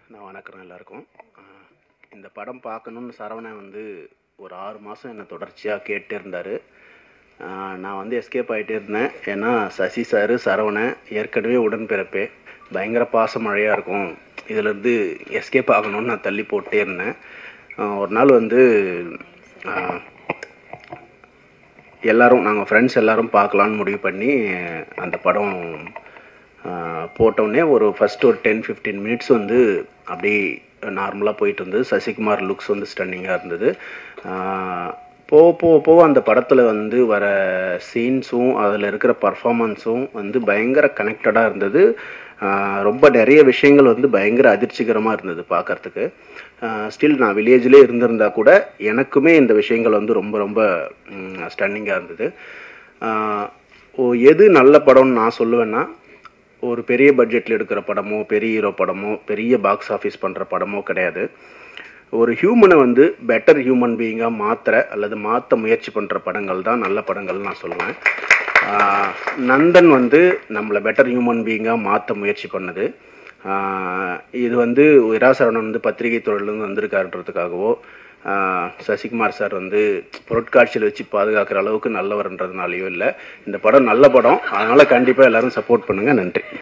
நான் வணக்கம் எல்லாருக்கும் ஆஹ் இந்த படம் பார்க்கணுன்னு சரவணன் வந்து ஒரு ஆறு மாதம் என்னை தொடர்ச்சியாக கேட்டே இருந்தார் நான் வந்து எஸ்கேப் ஆகிட்டே இருந்தேன் ஏன்னா சசி சார் சரவணன் ஏற்கனவே உடன்பிறப்பே பயங்கர பாச மழையாக இருக்கும் இதிலேருந்து எஸ்கேப் ஆகணும்னு நான் தள்ளி போட்டே இருந்தேன் ஆஹ் ஒரு நாள் வந்து ஆஹ் எல்லாரும் நாங்கள் ஃப்ரெண்ட்ஸ் எல்லாரும் பார்க்கலான்னு முடிவு பண்ணி அந்த படம் போட்டோடனே ஒரு ஃபர்ஸ்ட் ஒரு டென் ஃபிஃப்டீன் மினிட்ஸ் வந்து அப்படியே நார்மலாக போயிட்டு இருந்தது சசிகுமார் லுக்ஸ் வந்து ஸ்டன்னிங்காக இருந்தது ஆஹ் போக போக போக அந்த படத்தில் வந்து வர சீன்ஸும் அதில் இருக்கிற பர்ஃபாமன்ஸும் வந்து பயங்கர கனெக்டடாக இருந்தது ஆஹ் ரொம்ப நிறைய விஷயங்கள் வந்து பயங்கர அதிர்ச்சிகரமாக இருந்தது பார்க்கறதுக்கு ஸ்டில் நான் வில்லேஜ்லேயே இருந்திருந்தா கூட எனக்குமே இந்த விஷயங்கள் வந்து ரொம்ப ரொம்ப ஸ்டன்னிங்காக இருந்தது ஆஹ் ஓ எது நல்ல படம்னு நான் சொல்லுவேன்னா ஒரு பெரிய பட்ஜெட்டில் எடுக்கிற படமோ பெரிய ஹீரோ படமோ பெரிய பாக்ஸ் ஆஃபீஸ் பண்ணுற படமோ கிடையாது ஒரு ஹியூமனை வந்து பெட்டர் ஹியூமன் பீயிங்காக மாற்றுற அல்லது மாற்ற முயற்சி பண்ணுற படங்கள் தான் நல்ல படங்கள் நான் சொல்லுவேன் ஆஹ் நந்தன் வந்து நம்மளை பெட்டர் ஹியூமன் பீயிங்காக மாற்ற முயற்சி பண்ணது ஆஹ் இது வந்து விராசரவணன் வந்து பத்திரிகை துறையிலேருந்து வந்திருக்காருன்றதுக்காகவோ ஆஹ் சசிகுமார் சார் வந்து பொருட்காட்சியில் வச்சு பாதுகாக்கிற அளவுக்கு நல்லவர்ன்றதுனாலையோ இல்லை இந்த படம் நல்ல படம் அதனால் கண்டிப்பாக எல்லாரும் சப்போர்ட் பண்ணுங்கள் நன்றி